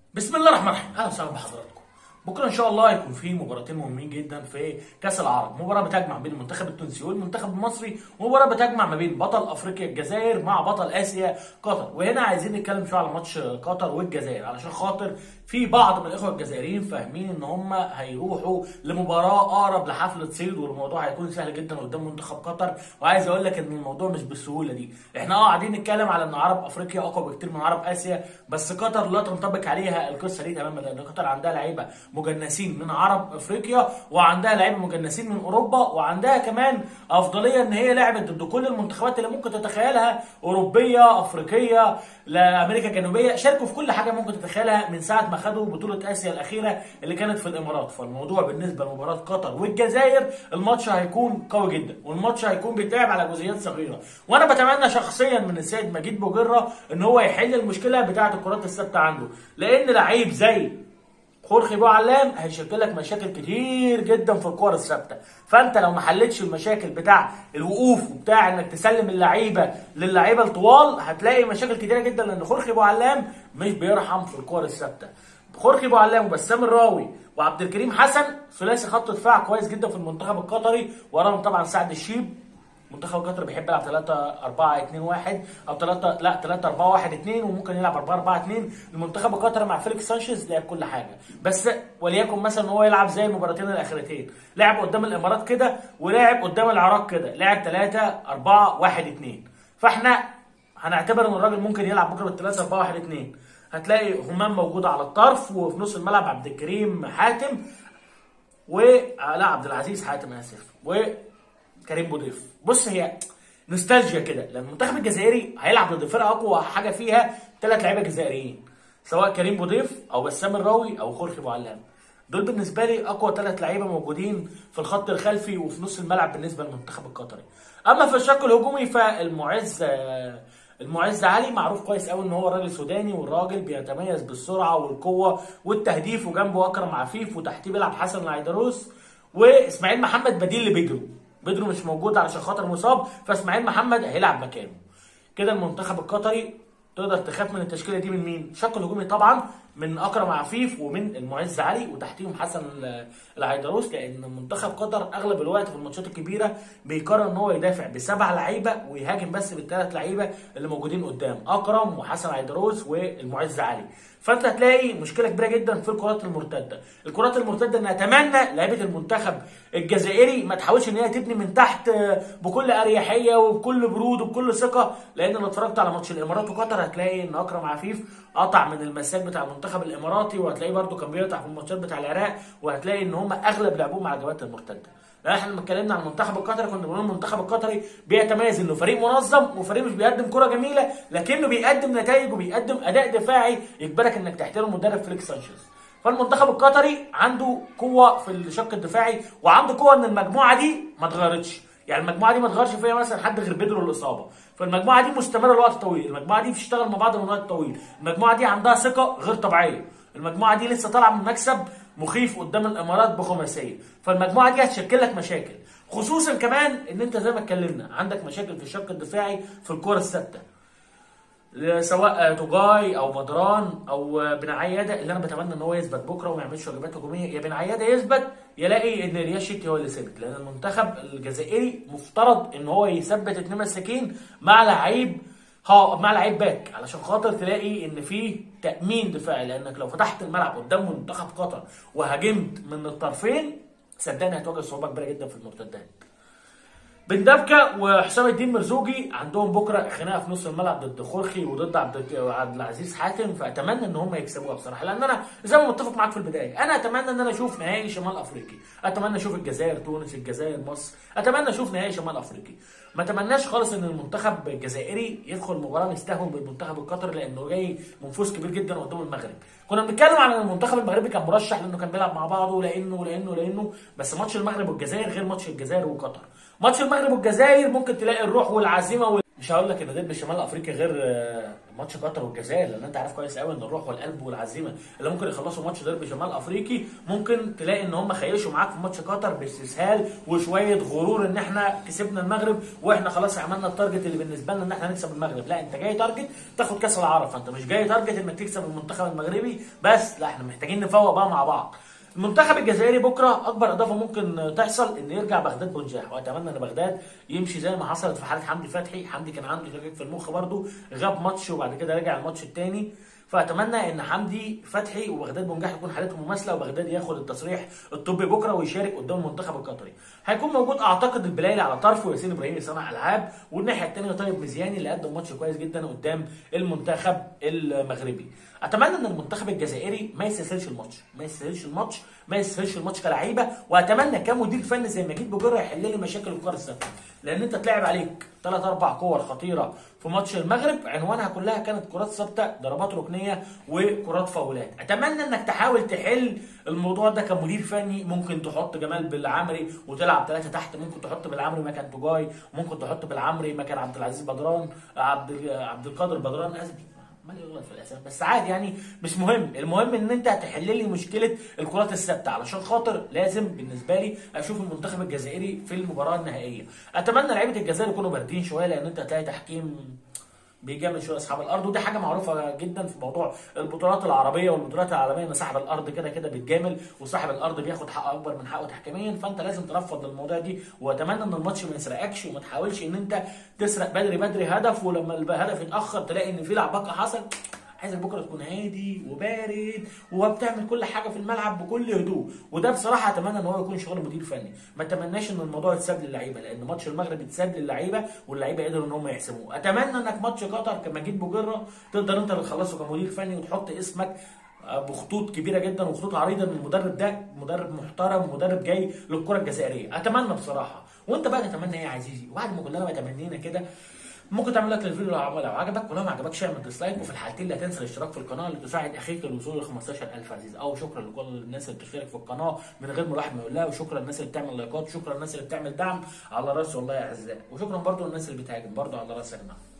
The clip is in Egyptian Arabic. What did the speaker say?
بسم الله الرحمن الرحيم اهلا وسهلا بحضراتكم بكره ان شاء الله هيكون في مباراتين مهمين جدا في كاس العرب مباراه بتجمع بين المنتخب التونسي والمنتخب المصري ومباراه بتجمع ما بين بطل افريقيا الجزائر مع بطل اسيا قطر وهنا عايزين نتكلم شويه على ماتش قطر والجزائر علشان خاطر في بعض من الاخوه الجزائريين فاهمين ان هم هيروحوا لمباراه اقرب لحفله صيد والموضوع هيكون سهل جدا قدام منتخب قطر وعايز اقول لك ان الموضوع مش بالسهوله دي احنا اه قاعدين نتكلم على ان عرب افريقيا اقوى بكتير من عرب اسيا بس قطر لا تنطبق عليها القصه دي تماما لان قطر عندها لعيبه مجنسين من عرب افريقيا وعندها لعيبه مجنسين من اوروبا وعندها كمان افضليه ان هي لعبت ضد كل المنتخبات اللي ممكن تتخيلها اوروبيه افريقيه لامريكا الجنوبيه شاركوا في كل حاجه ممكن تتخيلها من ساعه ما خدوا بطوله اسيا الاخيره اللي كانت في الامارات فالموضوع بالنسبه لمباراه قطر والجزائر الماتش هيكون قوي جدا والماتش هيكون بيتلعب على جزئيات صغيره وانا بتمنى شخصيا من السيد مجيد بوجره ان هو يحل المشكله بتاعه الكرات الثابته عنده لان لعيب زي خورخي بو علام هيشكل لك مشاكل كتير جدا في الكور الثابته فانت لو ما حلتش المشاكل بتاع الوقوف وبتاع انك تسلم اللعيبه للعيبه الطوال هتلاقي مشاكل كتيره جدا لان خورخي بو علام مش بيرحم في الكور الثابته خورخي بو علام وبسام الراوي وعبد الكريم حسن ثلاثي خط دفاع كويس جدا في المنتخب القطري وراهم طبعا سعد الشيب منتخب قطر بيحب يلعب 3 4 2 1 او 3 لا 3 4 1 2 وممكن يلعب 4 4 2 المنتخب القطري مع فيليكس سانشيز لعب كل حاجه بس وليكن مثلا هو يلعب زي المباراتين الاخرتين لعب قدام الامارات كده ولعب قدام العراق كده لعب 3 4 1 2 فاحنا هنعتبر ان الراجل ممكن يلعب بكره بال 3 4 1 2 هتلاقي همام موجود على الطرف وفي نص الملعب عبد الكريم حاتم و لا عبد العزيز حاتم اسف و كريم بوضيف بص هي نوستالجيا كده لان المنتخب الجزائري هيلعب ضد فرقه اقوى حاجه فيها ثلاث لعيبه جزائريين سواء كريم بوضيف او بسام الراوي او خورخي ابو علام دول بالنسبه لي اقوى ثلاث لعيبه موجودين في الخط الخلفي وفي نص الملعب بالنسبه للمنتخب القطري اما في الشق الهجومي فالمعز المعز علي معروف كويس قوي ان هو راجل سوداني والراجل بيتميز بالسرعه والقوه والتهديف وجنبه اكرم عفيف وتحتيه بيلعب حسن العيدروس واسماعيل محمد بديل لبدرو بدرو مش موجود علشان خاطر مصاب فاسماعيل محمد هيلعب مكانه كده المنتخب القطري تقدر تخاف من التشكيله دي من مين؟ الشق الهجومي طبعا من اكرم عفيف ومن المعز علي وتحتيهم حسن العيدروس لان منتخب قطر اغلب الوقت في الماتشات الكبيره بيقرر ان هو يدافع بسبع لعيبه ويهاجم بس بالثلاث لعيبه اللي موجودين قدام اكرم وحسن عيدروس والمعز علي فانت هتلاقي مشكله كبيره جدا في الكرات المرتده الكرات المرتده انا اتمنى لعيبه المنتخب الجزائري ما تحاولش ان هي تبني من تحت بكل اريحيه وبكل برود وبكل ثقه لان لو اتفرجت على ماتش الامارات وقطر هتلاقي ان اكرم عفيف قطع من المساك بتاع المنتخب الاماراتي وهتلاقيه برده كان بيقطع في الماتشات بتاع العراق وهتلاقي ان هم اغلب لعبهم على الهجمات المرتده احنا لما اتكلمنا عن المنتخب القطري كنا بنقول المنتخب القطري بيتميز انه فريق منظم وفريق مش بيقدم كره جميله لكنه بيقدم نتائج وبيقدم اداء دفاعي يجبرك انك تحترم مدرب فليكس سانشيز فالمنتخب القطري عنده قوه في الشق الدفاعي وعنده قوه ان المجموعه دي ما اتغيرتش يعني المجموعه دي ما اتغيرش فيها مثلا حد غير بدر الاصابه فالمجموعه دي مستمره لوقت طويل المجموعه دي بتشتغل مع بعض من وقت طويل المجموعه دي عندها ثقه غير طبيعيه المجموعه دي لسه طالعه من مكسب مخيف قدام الامارات بخماسيه فالمجموعه دي هتشكل لك مشاكل خصوصا كمان ان انت زي ما اتكلمنا عندك مشاكل في الشق الدفاعي في الكره الثابته سواء توجاي او بدران او بن عياده اللي انا بتمنى ان هو يثبت بكره وما يعملش واجبات هجوميه يا بن عياده يثبت يلاقي ان رياض شيتي هو اللي ثابت لان المنتخب الجزائري مفترض ان هو يثبت اتنين مساكين مع لعيب ها مع لعيب باك علشان خاطر تلاقي ان في تامين دفاعي لانك لو فتحت الملعب قدام منتخب قطر وهاجمت من الطرفين صدقني هتواجه صعوبه كبيره جدا في المرتدات بن دبكه وحسام الدين مرزوجي عندهم بكره خناقه في نص الملعب ضد خورخي وضد عبد العزيز حاتم فاتمنى ان هم يكسبوها بصراحه لان انا زي ما متفق معاك في البدايه انا اتمنى ان انا اشوف نهائي شمال افريقي اتمنى اشوف الجزائر تونس الجزائر مصر اتمنى اشوف نهائي شمال افريقي ما اتمناش خالص ان المنتخب الجزائري يدخل مباراه مستهون بالمنتخب القطري لانه جاي من فوز كبير جدا قدام المغرب كنا بنتكلم عن ان المنتخب المغربي كان مرشح لانه كان بيلعب مع بعضه لانه لانه لانه بس ماتش المغرب والجزائر غير ماتش الجزائر وقطر ماتش المغرب والجزائر ممكن تلاقي الروح والعزيمه مش هقول لك ان ديربي شمال افريقيا غير آه، ماتش قطر والجزائر لان انت عارف كويس قوي ان الروح والقلب والعزيمه اللي ممكن يخلصوا ماتش ديربي شمال افريقي ممكن تلاقي ان هم خيشوا معاك في ماتش قطر باستسهال وشويه غرور ان احنا كسبنا المغرب واحنا خلاص عملنا التارجت اللي بالنسبه لنا ان احنا نكسب المغرب لا انت جاي تارجت تاخد كاس العرب فانت مش جاي تارجت انك تكسب المنتخب المغربي بس لا احنا محتاجين نفوق بقى مع بعض المنتخب الجزائري بكره اكبر اضافه ممكن تحصل ان يرجع بغداد بنجاح واتمنى ان بغداد يمشي زي ما حصلت في حاله حمدي فتحي حمدي كان عنده تجاج في المخ برده غاب ماتش وبعد كده رجع الماتش الثاني فاتمنى ان حمدي فتحي وبغداد بنجاح يكون حالتهم مماثله وبغداد ياخد التصريح الطبي بكره ويشارك قدام المنتخب القطري هيكون موجود اعتقد البلايلي على طرف وياسين ابراهيم صانع العاب والناحيه الثانيه طيب مزياني اللي قدم ماتش كويس جدا قدام المنتخب المغربي اتمنى ان المنتخب الجزائري ما يستسهلش الماتش ما يستسهلش الماتش ما يستسهلش الماتش كلعيبه واتمنى كمدير فني زي مجيد بجره يحل لي مشاكل الكره الثابته لان انت تلعب عليك ثلاث اربع كور خطيره في ماتش المغرب عنوانها كلها كانت كرات ثابته ضربات ركنيه وكرات فاولات اتمنى انك تحاول تحل الموضوع ده كمدير فني ممكن تحط جمال بالعمري وتلعب ثلاثه تحت ممكن تحط بالعمري مكان توجاي ممكن تحط بالعمري مكان عبد العزيز بدران عبد عبد القادر بدران اسف عمال يغلط في الاسامي بس عادي يعني مش مهم المهم ان انت هتحل لي مشكله الكرات الثابته علشان خاطر لازم بالنسبه لي اشوف المنتخب الجزائري في المباراه النهائيه اتمنى لعيبه الجزائر يكونوا باردين شويه لان انت هتلاقي تحكيم بيجامل شويه اصحاب الارض ودي حاجه معروفه جدا في موضوع البطولات العربيه والبطولات العالميه ان صاحب الارض كده كده بيتجامل وصاحب الارض بياخد حق اكبر من حقه تحكيميا فانت لازم ترفض الموضوع دي واتمنى ان الماتش ما يسرقكش وما تحاولش ان انت تسرق بدري بدري هدف ولما الهدف يتاخر تلاقي ان في لعبكه حصل عايزك بكره تكون هادي وبارد وبتعمل كل حاجه في الملعب بكل هدوء وده بصراحه اتمنى ان هو يكون شغل مدير فني ما اتمناش ان الموضوع يتساب للعيبه لان ماتش المغرب اتساب للعيبه واللعيبه قدروا ان هم يحسموه اتمنى انك ماتش قطر كمجيد بوجره تقدر انت اللي تخلصه كمدير فني وتحط اسمك بخطوط كبيره جدا وخطوط عريضه ان المدرب ده مدرب محترم ومدرب جاي للكره الجزائريه اتمنى بصراحه وانت بقى تتمنى ايه يا عزيزي وبعد ما كلنا تمنينا كده ممكن تعمل لايك للفيديو لو عجبك ولو ما عجبكش اعمل ديسلايك وفي الحالتين لا تنسى الاشتراك في القناه لتساعد اخيك للوصول ل 15000 عزيز او شكرا لكل الناس اللي بتشترك في القناه من غير ما الواحد ما يقول لها وشكرا للناس اللي بتعمل لايكات وشكرا للناس اللي بتعمل دعم على راسي والله يا اعزائي وشكرا برضو للناس اللي بتهاجم برضو على راسي يا جماعه